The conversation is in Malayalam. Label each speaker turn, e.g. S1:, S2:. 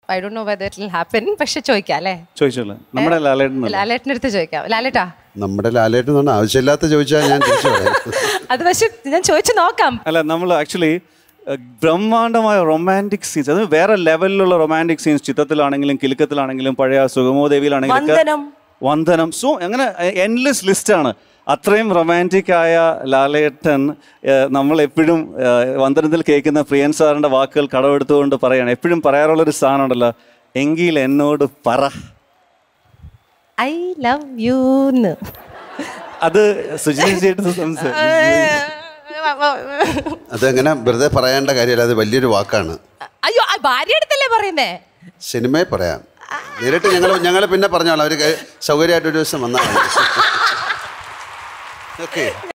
S1: I do know whether it will happen പക്ഷെ ചോദിക്കാം അല്ലേ
S2: ചോദിച്ചോളൂ നമ്മുടെ ലാലേട്ടൻ
S1: ലാലേട്ടൻ്റെ അടുത്ത് ചോദിക്കാം ലാലേട്ടാ
S3: നമ്മുടെ ലാലേട്ടൻ എന്ന് പറഞ്ഞാൽ ആവശ്യമില്ലാത്ത ചോദിച്ചാൽ ഞാൻ തിരിച്ചു പറയാം
S1: അത് പക്ഷെ ഞാൻ ചോദിച്ചു നോക്കാം
S2: അല്ല നമ്മൾ ആക്ച്വലി ബ്രഹ്മാണ്ഡമായ റൊമാൻറ്റിക് സീൻസ് അത് വേറെ ലെവലിലുള്ള റൊമാൻറ്റിക് സീൻസ് ചിത്രത്തിലാണെങ്കിലും കിലുക്കത്തിലാണെങ്കിലും പഴയ സുഗമോദേവിയിലാണെങ്കിലും ഒക്കെ
S1: വന്ദനം.
S2: വന്ദനം സോ അങ്ങനെ എൻലെസ് ലിസ്റ്റാണ് അത്രയും റൊമാൻറ്റിക് ആയ ലാലേട്ടൻ ഏഹ്, നമ്മൾ എപ്പോഴും ഏഹ്, വന്ദനത്തിൽ കേൾക്കുന്ന പ്രിയൻ സാറിൻ്റെ വാക്കുകൾ കടമെടുത്തുകൊണ്ട് പറയാണ് എപ്പോഴും പറയാറുള്ളൊരു സാധനമുണ്ടല്ലോ എങ്കിൽ എന്നോട് പറ
S1: ഐ ലവ് യൂന്ന്
S2: അത് സുജിനി ചേട്ടൻ സംസാരിച്ചു
S3: അതങ്ങനെ വെറുതെ പറയേണ്ട കാര്യമല്ല അത് വലിയൊരു വാക്കാണ്
S1: അയ്യോ ആ ഭാര്യ അടുത്തല്ലേ പറയുന്നേ
S3: സിനിമയെ പറയാം നേരിട്ട് ഞങ്ങൾ ഞങ്ങൾ പിന്നെ പറഞ്ഞോളാം അവർ സൗകര്യമായിട്ട് ഒരു ദിവസം വന്നാൽ ഓക്കെ